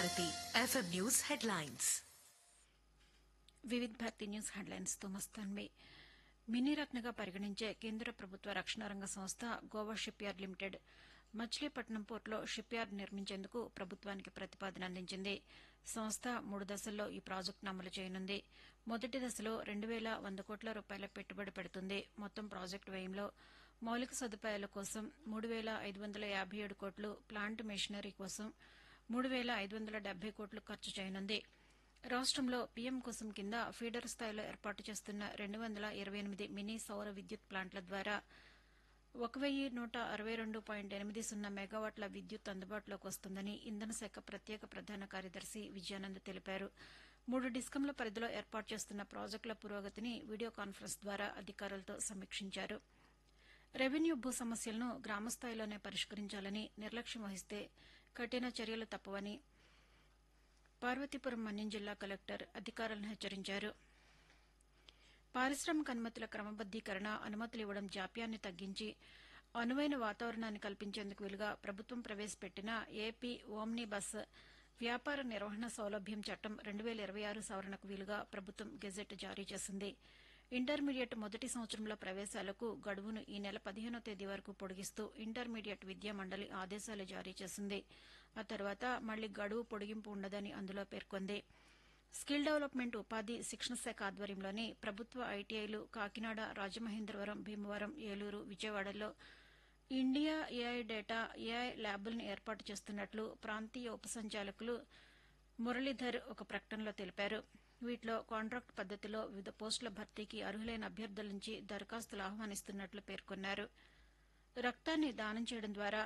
Bharati FM news headlines Vividh Bharati news headlines తో మస్తాన్వి mini రత్నగా పరిగణించే కేంద్ర ప్రభుత్వ రక్షణ రంగ సంస్థ Goa shipyard limited Machilipatnam పోర్టులో షిప్ యార్డ్ నిర్మించేందుకు ప్రభుత్వానికి ప్రతిపాదన అందించింది సంస్థ మూడు దశల్లో ఈ ప్రాజెక్టును అమలు చేయనుంది మొదటి దశలో రెండు వేల వంద కోట్ల రూపాయల పెట్టుబడి పెడుతుంది మొత్తం ప్రాజెక్టు వ్యయంలో మౌలిక సదుపాయాల కోసం మూడు వేల ఐదు వందల యాభై ఏడు కోట్లు ప్లాంట్ మెషినరీ కోసం మూడు వేల ఐదు వందల డెబ్బై కోట్లు ఖర్చు చేయనుంది రాష్ట్రంలో పీఎం కోసం కింద ఫీడర్ స్థాయిలో ఏర్పాటు చేస్తున్న రెండు వందల ఇరవై ఎనిమిది మినీ సౌర విద్యుత్ ప్లాంట్ల ద్వారా ఒక వెయ్యి నూట అరవై రెండు పాయింట్ ఎనిమిది సున్నా మెగావాట్ల విద్యుత్ అందుబాటులోకి వస్తుందని ఇంధన శాఖ ప్రత్యేక ప్రధాన కార్యదర్శి విజయానంద్ తెలిపారు మూడు డిస్కంల పరిధిలో ఏర్పాటు చేస్తున్న ప్రాజెక్టుల పురోగతిని వీడియో కాన్ఫరెన్స్ ద్వారా అధికారులతో సమీక్షించారు రెవెన్యూ భూ సమస్యలను గ్రామస్థాయిలోనే పరిష్కరించాలని నిర్లక్ష్యం వహిస్తే కఠిన చర్యలు తప్పవని పార్వతీపురం మన్యం జిల్లా కలెక్టర్ అధికారులను హెచ్చరించారు పారిశ్రామిక అనుమతుల క్రమబద్దీకరణ అనుమతులు ఇవ్వడం జాప్యాన్ని తగ్గించి అనువైన వాతావరణాన్ని కల్పించేందుకు వీలుగా ప్రభుత్వం ప్రవేశపెట్టిన ఏపీ ఓమ్ని బస్ వ్యాపార నిర్వహణ సౌలభ్యం చట్టం రెండు వేల ఇరవై ఆరు సవరణకు వీలుగా ప్రభుత్వం గెజెట్ జారీ చేసింది ఇంటర్మీడియట్ మొదటి సంవత్సరంలో ప్రవేశాలకు గడువును ఈ నెల పదిహేనో తేదీ వరకు పొడిగిస్తూ ఇంటర్మీడియట్ విద్యా మండలి ఆదేశాలు జారీ చేసింది ఆ తర్వాత మళ్లీ గడువు పొడిగింపు ఉండదని అందులో పేర్కొంది స్కిల్ డెవలప్మెంట్ ఉపాధి శిక్షణ శాఖ ఆధ్వర్యంలోని ప్రభుత్వ ఐటీఐలు కాకినాడ రాజమహేంద్రవరం భీమవరం ఏలూరు విజయవాడలో ఇండియా ఏఐ డేటా ఏఐ ల్యాబులను ఏర్పాటు చేస్తున్నట్లు ప్రాంతీయ ఉప సంచాలకులు మురళీధర్ ఒక ప్రకటనలో తెలిపారు వీటిలో కాంట్రాక్ట్ పద్దతిలో వివిధ పోస్టుల భర్తీకి అర్హులైన అభ్యర్థుల నుంచి దరఖాస్తులు ఆహ్వానిస్తున్నట్లు పేర్కొన్నారు రక్తాన్ని దానం చేయడం ద్వారా